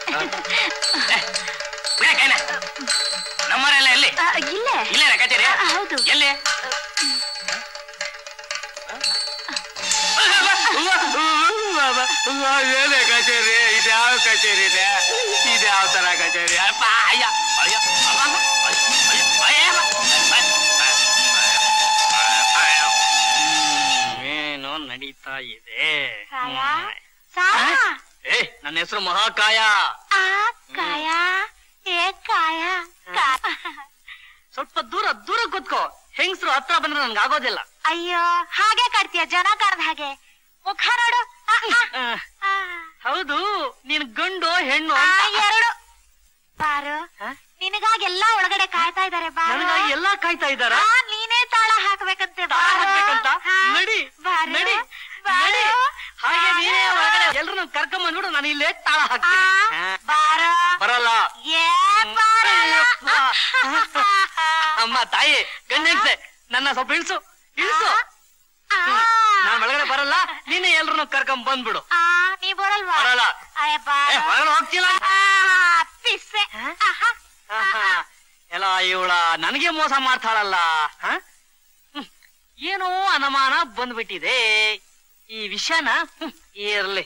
ಬಿಡ ಕೈನ ನಮ್ಮರೆಲ್ಲ ಎಲ್ಲಿ ಆ, ಇಲ್ಲೇ ಇಲ್ಲೇ ಕಚೇರಿ ಆ, ಹೌದು ಎಲ್ಲಿ ಏನೇ ಕಚೇರಿ ಇದ್ಯಾವ ಕಚೇರಿ ಇದೆ ಇದ್ಯಾವ ತರ ಕಚೇರಿ ಅಪ್ಪ ಅಯ್ಯ ಅಯ್ಯ ಅಮ್ಮ, ಅಮ್ಮ, ಅಯ್ಯ, ಅಯ್ಯ, ಅಯ್ಯ, ಅಯ್ಯ. ಹ್ಮ್, ಏನು ನಡೀತಾ ಇದೆ ಕಾಯ ಹ್ಮ್. ಸಾಯ ಏ ನನ್ನ ಹೆಸರು ಮಹಾಕಾಯ ಆ ಕಾಯ ಏ ಕಾಯ ಕಾ- ಸ್ವಲ್ಪ ದೂರ ದೂರ ಕೂತ್ಕೋ ಹೆಂಗಸರು ಹತ್ರ ಬಂದ್ರೆ ನನ್ಗೆ ಆಗೋದಿಲ್ಲ ಅಯ್ಯೋ ಹಾಗೆ ಕಾಡ್ತೀಯ ಜನ ಕಾಡ್ದ ಹಾಗೆ ಮುಖ ನೋಡು ಆ, ಆ, ಆ, ಆ. ಹೌದು ನೀನ್ ಗಂಡು ಹೆಣ್ಣು ಆ, ಅಂತ. ಎರಡು ಬಾರು ಹ? ನಿನಗಾಗಿ ಎಲ್ಲಾ ಒಳಗಡೆ ಕಾಯ್ತಾ ಇದಾರೆ ಬಾರು ನನಗಾಗಿ ಎಲ್ಲಾ ಕಾಯ್ತಾ ಇದ್ದಾರ ಆ, ನೀನೇ ತಾಳ ಹಾಕ್ಬೇಕಂತೆ ತಾಳ ಬಾರು. ಹಾಕ್ಬೇಕಂತ ಹಾ. ನಡಿ ಬಾರು. ನಡಿ ಬಾರು. ನಡಿ ಹಾಗೆ ನೀನೇ ಬಾರು. ಒಳಗಡೆ ಎಲ್ರು ಕರ್ಕೊಂಡ್ ಬಂದ್ಬಿಡು ನಾನು ಇಲ್ಲೇ ತಾಳ ಆ, ಹಾಕ್ತೀನಿ ಹಾ. ಬಾರು. ಬರಲ್ಲ ಏ ಬಾರಲ್ಲ. ಅಯ್ಯಪ್ಪ. ಅಮ್ಮ ತಾಯಿ ಗಂಡಂತೆ ನನ್ನ ಸ್ವಲ್ಪ ಇಳಿಸು ಇಳಿಸು ಆ, ನಾನ್ ಒಳಗಡೆ ಬರಲ್ಲ ನೀನೇ ಎಲ್ರು ಕರ್ಕೊಂಡ್ ಬಂದ್ಬಿಡು ಆ, ನೀ ಬರಲ್ವಾ ಬರಲ್ಲ ಅಯ್ಯ ಏ, ಬಾರು. ಒಳಗಡೆ ಹೋಗ್ತಿಲ್ಲ ಆ, ಪಿಸ್ಸೆ ಆಹಾ. ಆಹಾ. ಎಲ್ಲ ಇವಳ ನನಗೆ ಮೋಸ ಮಾಡ್ತಾಳಲ್ಲ ಹ? ಹ್ಮ್. ಏನೋ ಅನುಮಾನ ಬಂದ್ಬಿಟ್ಟಿದೆ ಈ ವಿಷಯನ ಹ್ಮ್, ಇರ್ಲಿ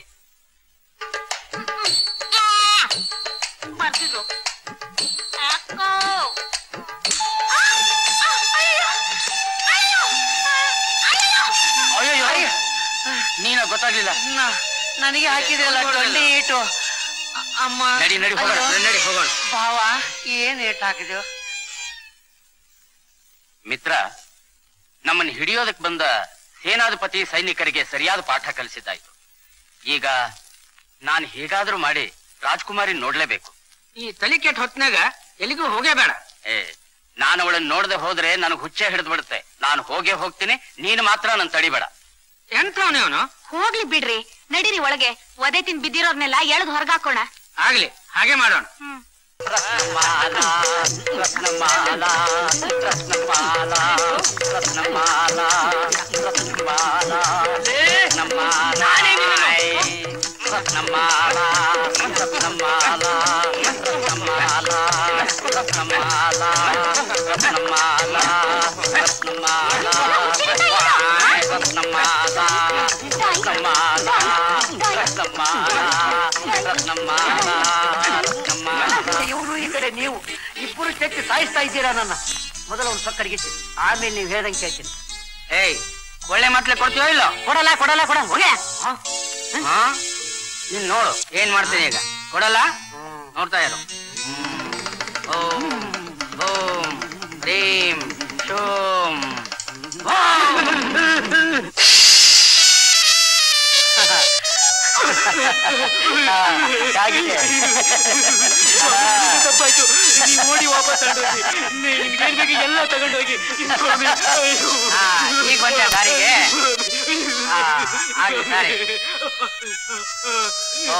ಬರ್ತಿದ್ರು ಅಕ್ಕೋ. ಆ, ಆ, ಅಯ್ಯೋ, ಅಯ್ಯೋ, ಅಯ್ಯೋ. ಅಯ್ಯೋ ನೀನ ಗೊತ್ತಾಗ್ಲಿಲ್ಲ ನನಗೆ ಹಾಕಿದೆಯಲ್ಲ ಟೊಳ್ಳಿ ಏಟು ಅಮ್ಮ ನಡಿ ನಡಿ ಹೋಗೋಣ ಅಯ್ಯೋ. ನಡಿ ಹೋಗೋಣ ಭಾವ ಏನ್ ಏಟ್ ಹಾಕಿದೆವು ಮಿತ್ರ ನಮ್ಮನ್ನು ಹಿಡಿಯೋದಕ್ ಬಂದ ಸೇನಾಧಿಪತಿ ಸೈನಿಕರಿಗೆ ಸರಿಯಾದ ಪಾಠ ಕಲಿಸಿದ್ದಾಯ್ತು ಈಗ ನಾನು ಹೇಗಾದ್ರೂ ಮಾಡಿ ರಾಜ್ಕುಮಾರಿ ನೋಡ್ಲೇಬೇಕು ಈ ತಲೆ ಕೆಟ್ಟ ಹೊತ್ನಾಗ ಎಲ್ಲಿಗೂ ಹೋಗೇ ಬೇಡ ಏ ನಾನು ಅವಳನ್ನ ನೋಡದೆ ಹೋದ್ರೆ ನನಗೆ ಹುಚ್ಚೆ ಹಿಡಿದು ಬಿಡುತ್ತೆ ನಾನು ಹೋಗೇ ಹೋಗ್ತೀನಿ ನೀನು ಮಾತ್ರ ನನ್ ತಡಿಬೇಡ ಎಂತವನೇ ಅವನು ಹೋಗ್ಲಿ ಬಿಡ್ರಿ ನಡೀರಿ ಒಳಗೆ ಒದೆ ತಿಂದ್ ಬಿದ್ದಿರೋರ್ನೆಲ್ಲ ಎಳ್ದ್ ಹೊರಗಾಕೋಣ ಆಗ್ಲಿ ಹಾಗೆ ಮಾಡೋಣ ಹ್ಮ್ ರತ್ನಮಾಲಾ ರತ್ನಮಾಲಾ ರತ್ನಮಾಲಾ ರತ್ನಮಾಲಾ ರತ್ನಮಾಲಾ ರತ್ನಮಾಲಾ ರತ್ನಮಾಲಾ ರತ್ನಮಾಲಾ ರತ್ನಮಾಲಾ ರತ್ನಮಾಲಾ ರತ್ನಮಾಲಾ ರತ್ನಮಾಲಾ ರತ್ನಮಾಲಾ ರತ್ನಮಾಲಾ ರತ್ನಮಾಲಾ ರತ್ನಮಾಲಾ ರತ್ನಮಾಲಾ ಇವರು ಈ ಕಡೆ ನೀವು ಇಬ್ಬರು ಚೆಕ್ ಸಾಯಿಸ್ತಾ ಇದ್ದೀರಾ ನನ್ನ ಮೊದಲು ಒಂದು ಸಕ್ಕಡಿಗಿಸಿ ಆಮೇಲೆ ನೀವು ಹೇಳ್ದಂಗೆ ಕೇಳ್ತೀನಿ ಏಯ್ ಒಳ್ಳೆ ಮಾತ್ಲೆ ಕೊಡ್ತೀಯೋ ಇಲ್ಲ ಕೊಡಲ್ಲ ಕೊಡಲ್ಲ ಕೊಡ ಹೋಗೆ ಹಾ ನೀನ್ ನೋಡು ಏನ್ ಮಾಡ್ತೀನಿ ಈಗ ಕೊಡಲ್ಲ ನೋಡ್ತಾ ಇರು ಓಂ ಓಂ ಹ್ರೀಂ ಶೋಂ ತಪ್ಪಾಯ್ತು ನೀವು ಓಡಿ ವಾಪಸ್ ತಗೊಂಡೋಗಿ ನಿಮ್ಗೆ ಬೇಕು ಎಲ್ಲ ತಗೊಂಡೋಗಿ ಹಾ ಈಗ ಬಂದ ದಾರಿಗೆ ಹಾ ಆಗ್ಲಿ ಸರಿ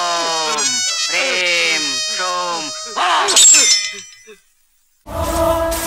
ಓಂ ಹ್ರೀಂ ಶೋಂ ಓಂ